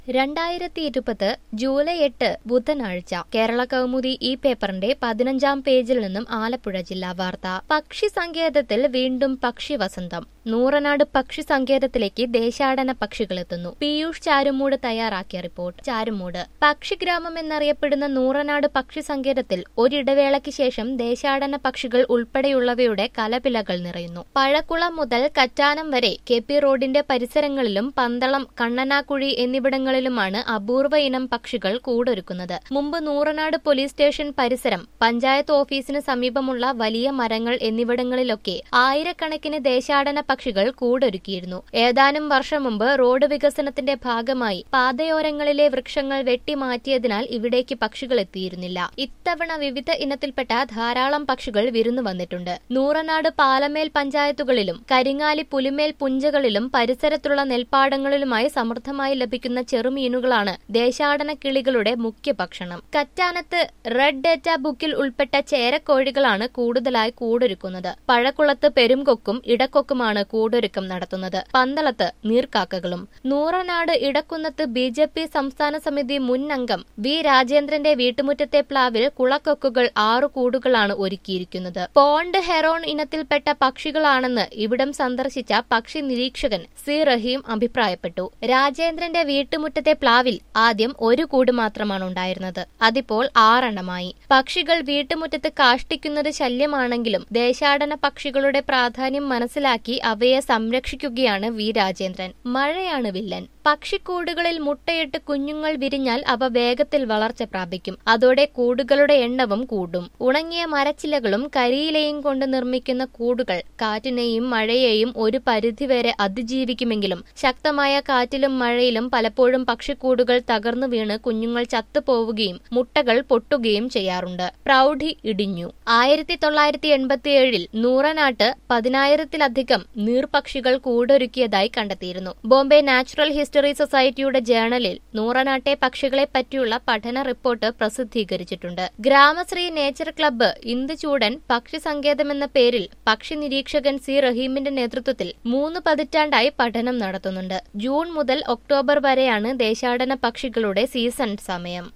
രണ്ടായിരത്തി ഇരുപത് ജൂലൈ എട്ട് ബുധനാഴ്ച കേരള കൗമുദി ഈ പേപ്പറിന്റെ പതിനഞ്ചാം പേജിൽ നിന്നും ആലപ്പുഴ ജില്ലാ വാർത്ത പക്ഷി സങ്കേതത്തിൽ വീണ്ടും പക്ഷി വസന്തം നൂറനാട് പക്ഷി സങ്കേതത്തിലേക്ക് ദേശാടന പക്ഷികളെത്തുന്നു പീയൂഷ് ചാരുമൂട് തയ്യാറാക്കിയ റിപ്പോർട്ട് ചാരുമൂട് പക്ഷിഗ്രാമം എന്നറിയപ്പെടുന്ന നൂറനാട് പക്ഷി സങ്കേതത്തിൽ ഒരിടവേളയ്ക്ക് ശേഷം ദേശാടന പക്ഷികൾ ഉൾപ്പെടെയുള്ളവയുടെ കലപിലകൾ നിറയുന്നു പഴക്കുളം മുതൽ കറ്റാനം വരെ കെ പി റോഡിന്റെ പരിസരങ്ങളിലും പന്തളം കണ്ണനാക്കുഴി എന്നിവിടങ്ങളിലുമാണ് അപൂർവ ഇനം പക്ഷികൾ കൂടൊരുക്കുന്നത് മുമ്പ് നൂറനാട് പോലീസ് സ്റ്റേഷൻ പരിസരം പഞ്ചായത്ത് ഓഫീസിന് സമീപമുള്ള വലിയ മരങ്ങൾ എന്നിവിടങ്ങളിലൊക്കെ ആയിരക്കണക്കിന് ദേശാടന പക്ഷികൾ കൂടൊരുക്കിയിരുന്നു ഏതാനും വർഷം മുമ്പ് റോഡ് വികസനത്തിന്റെ ഭാഗമായി പാതയോരങ്ങളിലെ വൃക്ഷങ്ങൾ വെട്ടിമാറ്റിയതിനാൽ ഇവിടേക്ക് പക്ഷികൾ എത്തിയിരുന്നില്ല ഇത്തവണ വിവിധ ഇനത്തിൽപ്പെട്ട ധാരാളം പക്ഷികൾ വിരുന്നു വന്നിട്ടുണ്ട് നൂറനാട് പാലമേൽ പഞ്ചായത്തുകളിലും കരിങ്ങാലി പുലിമേൽ പുഞ്ചകളിലും പരിസരത്തുള്ള നെൽപ്പാടങ്ങളിലുമായി സമൃദ്ധമായി ലഭിക്കുന്ന ചെറുമീനുകളാണ് ദേശാടന കിളികളുടെ മുഖ്യ ഭക്ഷണം കറ്റാനത്ത് റെഡ് ഡേറ്റ ബുക്കിൽ ഉൾപ്പെട്ട ചേരക്കോഴികളാണ് കൂടുതലായി കൂടൊരുക്കുന്നത് പഴക്കുളത്ത് പെരുംകൊക്കും ഇടക്കൊക്കുമാണ് കൂടൊരുക്കം നടത്തുന്നത് പന്തളത്ത് നീർക്കാക്കകളും നൂറനാട് ഇടക്കുന്നത്ത് ബി ജെ പി സംസ്ഥാന സമിതി മുൻ അംഗം വി രാജേന്ദ്രന്റെ വീട്ടുമുറ്റത്തെ പ്ലാവിൽ കുളക്കൊക്കുകൾ ആറു കൂടുകളാണ് ഒരുക്കിയിരിക്കുന്നത് പോണ്ട് ഹെറോൺ ഇനത്തിൽപ്പെട്ട പക്ഷികളാണെന്ന് ഇവിടം സന്ദർശിച്ച പക്ഷി നിരീക്ഷകൻ സി റഹീം അഭിപ്രായപ്പെട്ടു രാജേന്ദ്രന്റെ വീട്ടുമുറ്റത്തെ പ്ലാവിൽ ആദ്യം ഒരു കൂട് മാത്രമാണ് ഉണ്ടായിരുന്നത് അതിപ്പോൾ ആറെണ്ണമായി പക്ഷികൾ വീട്ടുമുറ്റത്ത് കാഷ്ടിക്കുന്നത് ശല്യമാണെങ്കിലും ദേശാടന പക്ഷികളുടെ പ്രാധാന്യം മനസ്സിലാക്കി അവയെ സംരക്ഷിക്കുകയാണ് വി രാജേന്ദ്രൻ മഴയാണ് വില്ലൻ പക്ഷിക്കൂടുകളിൽ മുട്ടയിട്ട് കുഞ്ഞുങ്ങൾ വിരിഞ്ഞാൽ അവ വേഗത്തിൽ വളർച്ച പ്രാപിക്കും അതോടെ കൂടുകളുടെ എണ്ണവും കൂടും ഉണങ്ങിയ മരച്ചിലകളും കരിയിലയും കൊണ്ട് നിർമ്മിക്കുന്ന കൂടുകൾ കാറ്റിനെയും മഴയെയും ഒരു പരിധിവരെ അതിജീവിക്കുമെങ്കിലും ശക്തമായ കാറ്റിലും മഴയിലും പലപ്പോഴും പക്ഷിക്കൂടുകൾ തകർന്നു വീണ് കുഞ്ഞുങ്ങൾ ചത്തുപോവുകയും മുട്ടകൾ പൊട്ടുകയും ചെയ്യാറുണ്ട് പ്രൗഢി ഇടിഞ്ഞു ആയിരത്തി തൊള്ളായിരത്തി എൺപത്തിയേഴിൽ നൂറനാട്ട് പതിനായിരത്തിലധികം നീർപക്ഷികൾ കൂടൊരുക്കിയതായി കണ്ടെത്തിയിരുന്നു ബോംബെ നാച്ചുറൽ ഹിസ്റ്ററി സൊസൈറ്റിയുടെ ജേണലിൽ നൂറനാട്ടെ പക്ഷികളെ പറ്റിയുള്ള പഠന റിപ്പോർട്ട് പ്രസിദ്ധീകരിച്ചിട്ടുണ്ട് ഗ്രാമശ്രീ നേച്ചർ ക്ലബ്ബ് ഇന്ദുചൂടൻ പക്ഷി സങ്കേതമെന്ന പേരിൽ പക്ഷി നിരീക്ഷകൻ സി റഹീമിന്റെ നേതൃത്വത്തിൽ മൂന്ന് പതിറ്റാണ്ടായി പഠനം നടത്തുന്നുണ്ട് ജൂൺ മുതൽ ഒക്ടോബർ വരെയാണ് ദേശാടന പക്ഷികളുടെ സീസൺ സമയം